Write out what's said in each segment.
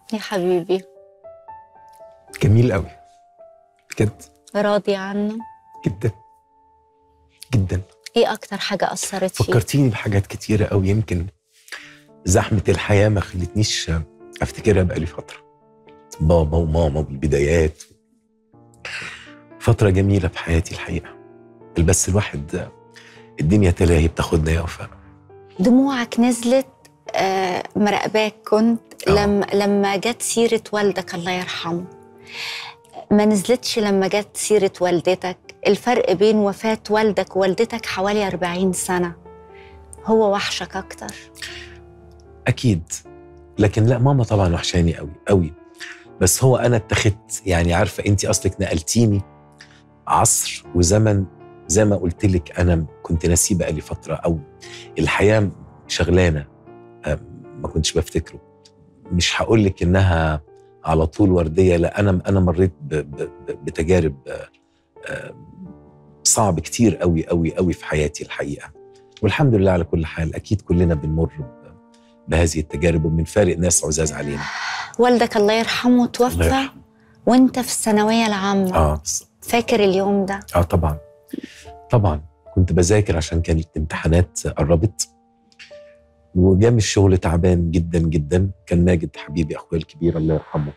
يا حبيبي جميل قوي بجد راضي عنه جدا جدا ايه اكتر حاجه اثرت فيك فكرتيني بحاجات كتيرة قوي يمكن زحمة الحياة ما خلتنيش أفتكرها بقالي فترة بابا وماما والبدايات فترة جميلة في حياتي الحقيقة بس الواحد الدنيا تلاهي بتاخدنا يا وفاء دموعك نزلت آه، مراقباك كنت آه. لما لما جت سيره والدك الله يرحمه ما نزلتش لما جت سيره والدتك الفرق بين وفاه والدك ووالدتك حوالي 40 سنه هو وحشك اكتر أكيد لكن لا ماما طبعا وحشاني قوي قوي بس هو أنا اتخذت يعني عارفة أنت أصلك نقلتيني عصر وزمن زي ما قلت لك أنا كنت ناسيه بقالي فترة أو الحياة شغلانة أم، ما كنتش بفتكره مش هقول لك إنها على طول وردية لا أنا أنا مريت ب- ب- ب- بتجارب آه، آه، صعب كتير قوي قوي قوي في حياتي الحقيقة والحمد لله على كل حال أكيد كلنا بنمر ب- بهذه التجارب وبنفارق ناس عزاز علينا والدك الله يرحمه الله توفى يرحمه. وانت في الثانويه العامه اه بالظبط. فاكر اليوم ده اه طبعا طبعا كنت بذاكر عشان كانت الامتحانات قربت وجا من الشغل تعبان جدا جدا كان ماجد حبيبي اخويا الكبير الله يرحمه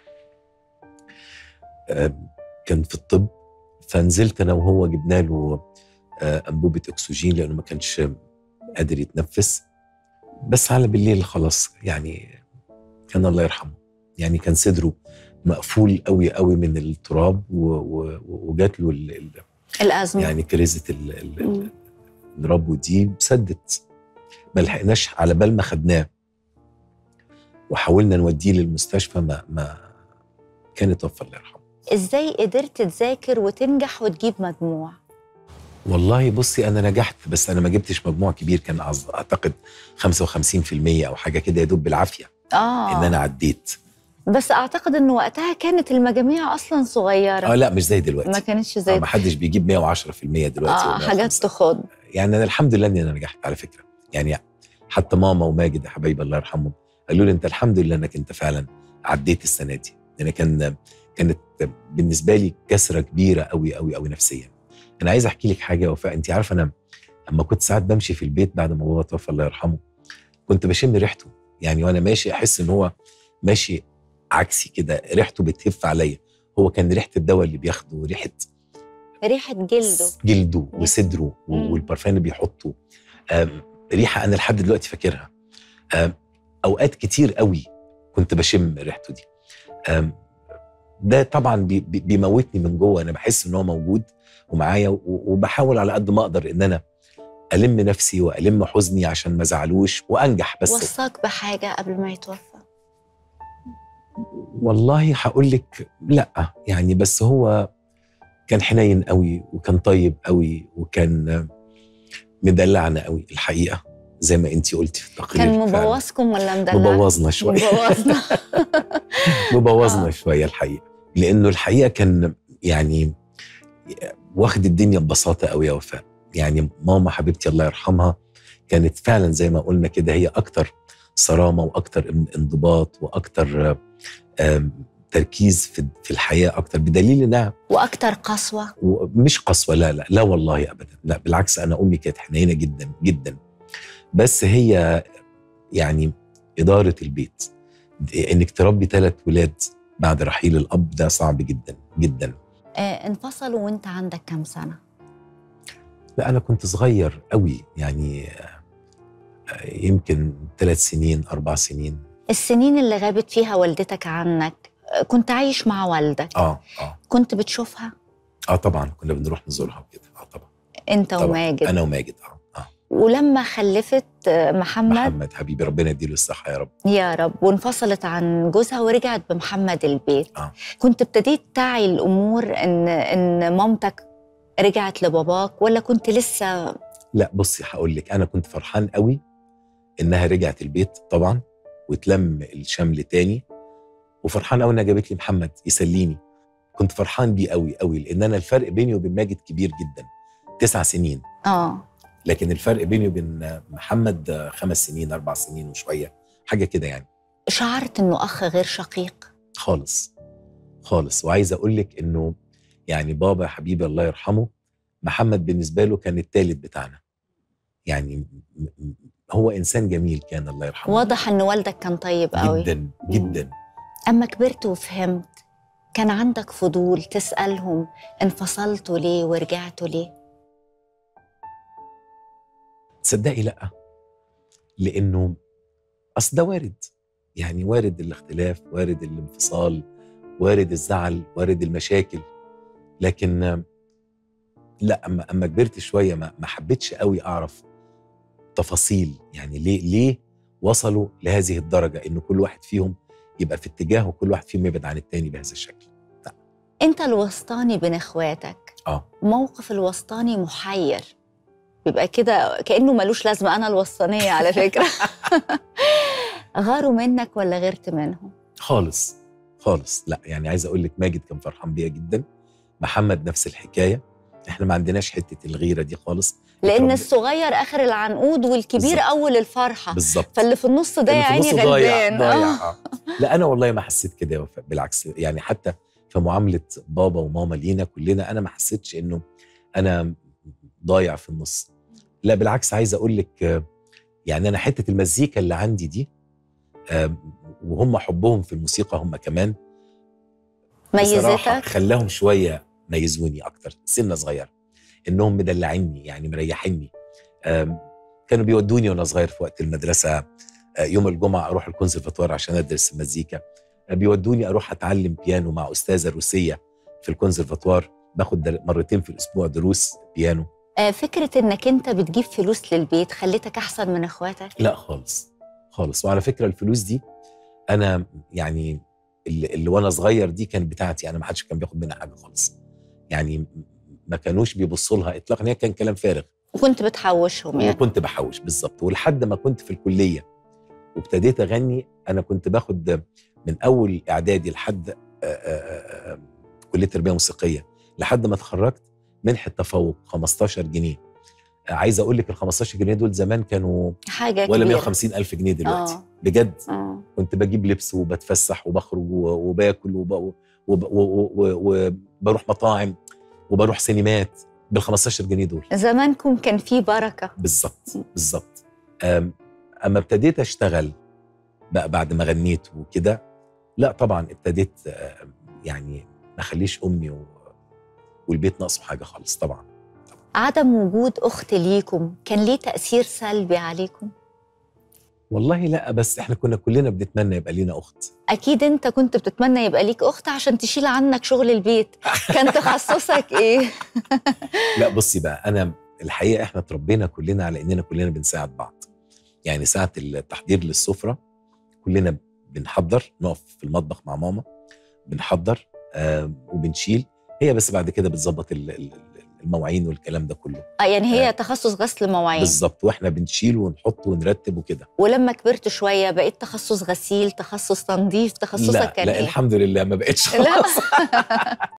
آه، كان في الطب فنزلت انا وهو جبنا له آه، انبوبه اكسجين لانه ما كانش قادر يتنفس بس على بالليل خلاص يعني كان الله يرحمه يعني كان صدره مقفول قوي قوي من التراب و- و- وجات له ال- ال- الازمه يعني كريزه ال- ال- مم. ال- الربو دي سدت ما لحقناش على بال ما خدناه وحاولنا نوديه للمستشفى ما ما كان اتوفى الله يرحمه ازاي قدرت تذاكر وتنجح وتجيب مجموع والله بصي انا نجحت بس انا ما جبتش مجموع كبير كان أعز- اعتقد 55% او حاجه كده يا دوب بالعافيه اه ان انا عديت بس اعتقد ان وقتها كانت المجاميع اصلا صغيره اه لا مش زي دلوقتي ما كانتش آه زي ما حدش بيجيب 110% دلوقتي اه و105. حاجات تخض يعني انا الحمد لله اني انا نجحت على فكره يعني حتى ماما وماجد يا حبايبي الله يرحمهم قالوا لي انت الحمد لله انك انت فعلا عديت السنه دي لان كان كانت بالنسبه لي كسره كبيره قوي قوي قوي نفسيا انا عايز احكي لك حاجه يا وفاء انت عارفه انا لما كنت ساعات بمشي في البيت بعد ما بابا توفى الله يرحمه كنت بشم ريحته يعني وانا ماشي احس ان هو ماشي عكسي كده ريحته بتهف عليا هو كان ريحه الدواء اللي بياخده وريحه ريحه جلده جلده وصدره و- مم. والبرفان اللي بيحطه آم، ريحه انا لحد دلوقتي فاكرها آم، اوقات كتير قوي كنت بشم ريحته دي آم، ده طبعا بي- بي- بيموتني من جوه انا بحس ان هو موجود ومعايا و- وبحاول على قد ما اقدر ان انا الم نفسي والم حزني عشان ما ازعلوش وانجح بس وصاك بحاجه قبل ما يتوفى والله هقول لك لا يعني بس هو كان حنين قوي وكان طيب قوي وكان مدلعنا قوي الحقيقه زي ما انت قلتي في التقرير كان فعلاً. مبوظكم ولا مدلع مبوظنا شويه مبوظنا مبوظنا آه. شويه الحقيقه لانه الحقيقه كان يعني واخد الدنيا ببساطه قوي يا وفاء يعني ماما حبيبتي الله يرحمها كانت فعلا زي ما قلنا كده هي اكتر صرامه واكتر ان- انضباط واكتر آم، تركيز في في الحياه اكتر بدليل انها واكتر قسوه ومش قسوه لا لا لا والله ابدا لا بالعكس انا امي كانت حنينه جدا جدا بس هي يعني اداره البيت انك تربي ثلاث ولاد بعد رحيل الاب ده صعب جدا جدا آه انفصلوا وانت عندك كام سنه لا انا كنت صغير قوي يعني آه، يمكن ثلاث سنين اربع سنين السنين اللي غابت فيها والدتك عنك آه، كنت عايش مع والدك اه اه كنت بتشوفها اه طبعا كنا بنروح نزورها وكده اه طبعا انت طبعا وماجد انا وماجد اه اه ولما خلفت آه، محمد, محمد محمد حبيبي ربنا يديله الصحه يا رب يا رب وانفصلت عن جوزها ورجعت بمحمد البيت آه. كنت ابتديت تعي الامور ان ان مامتك رجعت لباباك ولا كنت لسه لا بصي هقول لك انا كنت فرحان قوي انها رجعت البيت طبعا وتلم الشمل تاني وفرحان قوي انها جابت لي محمد يسليني كنت فرحان بيه قوي قوي لان انا الفرق بيني وبين ماجد كبير جدا تسع سنين اه لكن الفرق بيني وبين محمد خمس سنين اربع سنين وشويه حاجه كده يعني شعرت انه اخ غير شقيق خالص خالص وعايز اقول لك انه يعني بابا حبيبي الله يرحمه محمد بالنسبه له كان الثالث بتاعنا يعني م- م- هو انسان جميل كان الله يرحمه واضح ان والدك كان طيب قوي جدا جدا اما كبرت وفهمت كان عندك فضول تسالهم انفصلتوا ليه ورجعتوا ليه تصدقي لا لانه اصل ده وارد يعني وارد الاختلاف وارد الانفصال وارد الزعل وارد المشاكل لكن آم، لا اما اما كبرت شويه ما ما حبيتش قوي اعرف تفاصيل يعني ليه ليه وصلوا لهذه الدرجه ان كل واحد فيهم يبقى في اتجاه وكل واحد فيهم يبعد عن التاني بهذا الشكل انت الوسطاني بين اخواتك اه موقف الوسطاني محير بيبقى كده كانه ملوش لازمه انا الوسطانيه على فكره غاروا منك ولا غيرت منهم خالص خالص لا يعني عايز اقول لك ماجد كان فرحان بيا جدا محمد نفس الحكايه احنا ما عندناش حته الغيره دي خالص لان اتربى- الصغير اخر العنقود والكبير بالظبط. اول الفرحه بالظبط فاللي في النص ده يا اللي في عيني النص ضايع غلبان ضايع آه. آه. لا انا والله ما حسيت كده يا وفاء بالعكس يعني حتى في معامله بابا وماما لينا كلنا انا ما حسيتش انه انا ضايع في النص لا بالعكس عايز اقول لك آه، يعني انا حته المزيكا اللي عندي دي آه، وهم حبهم في الموسيقى هم كمان بصراحة ميزتك خلاهم شويه ميزوني اكتر سنه صغيره انهم مدلعيني يعني مريحيني آم، كانوا بيودوني وانا صغير في وقت المدرسه آه، يوم الجمعه اروح الكونسرفتوار عشان ادرس المزيكا آه، بيودوني اروح اتعلم بيانو مع استاذه روسيه في الكونسرفتوار باخد در- مرتين في الاسبوع دروس بيانو آه، فكره انك انت بتجيب فلوس للبيت خلتك احسن من اخواتك لا خالص خالص وعلى فكره الفلوس دي انا يعني اللي, اللي وانا صغير دي كانت بتاعتي انا ما حدش كان بياخد منها حاجه خالص يعني م- ما كانوش بيبصوا لها اطلاقا هي كان كلام فارغ وكنت بتحوشهم يعني وكنت بحوش بالظبط ولحد ما كنت في الكليه وابتديت اغني انا كنت باخد من اول اعدادي لحد آه، آه، آه، كليه تربيه موسيقيه لحد ما اتخرجت منحه تفوق 15 جنيه آه، عايز اقول لك ال 15 جنيه دول زمان كانوا حاجه ولا كبيرة. 150 الف جنيه دلوقتي آه. بجد آه. كنت بجيب لبس وبتفسح وبخرج و- وباكل وب- وب- وب- وب- وبروح مطاعم وبروح سينمات بال 15 جنيه دول زمانكم كان في بركه بالظبط بالظبط أم- اما ابتديت اشتغل بقى بعد ما غنيت وكده لا طبعا ابتديت أم، يعني ما اخليش امي و... والبيت ناقصه حاجه خالص طبعا عدم وجود اخت ليكم كان ليه تاثير سلبي عليكم والله لا بس احنا كنا كلنا بنتمنى يبقى لينا اخت اكيد انت كنت بتتمنى يبقى ليك اخت عشان تشيل عنك شغل البيت كان تخصصك ايه لا بصي بقى انا الحقيقه احنا اتربينا كلنا على اننا كلنا بنساعد بعض يعني ساعه التحضير للسفره كلنا بنحضر نقف في المطبخ مع ماما بنحضر آه وبنشيل هي بس بعد كده بتظبط ال- ال- المواعين والكلام ده كله اه يعني هي آه. تخصص غسل مواعين بالظبط واحنا بنشيل ونحط ونرتب وكده ولما كبرت شويه بقيت تخصص غسيل تخصص تنظيف تخصصك لا كان لا ايه الحمد لله ما بقتش لا. خلاص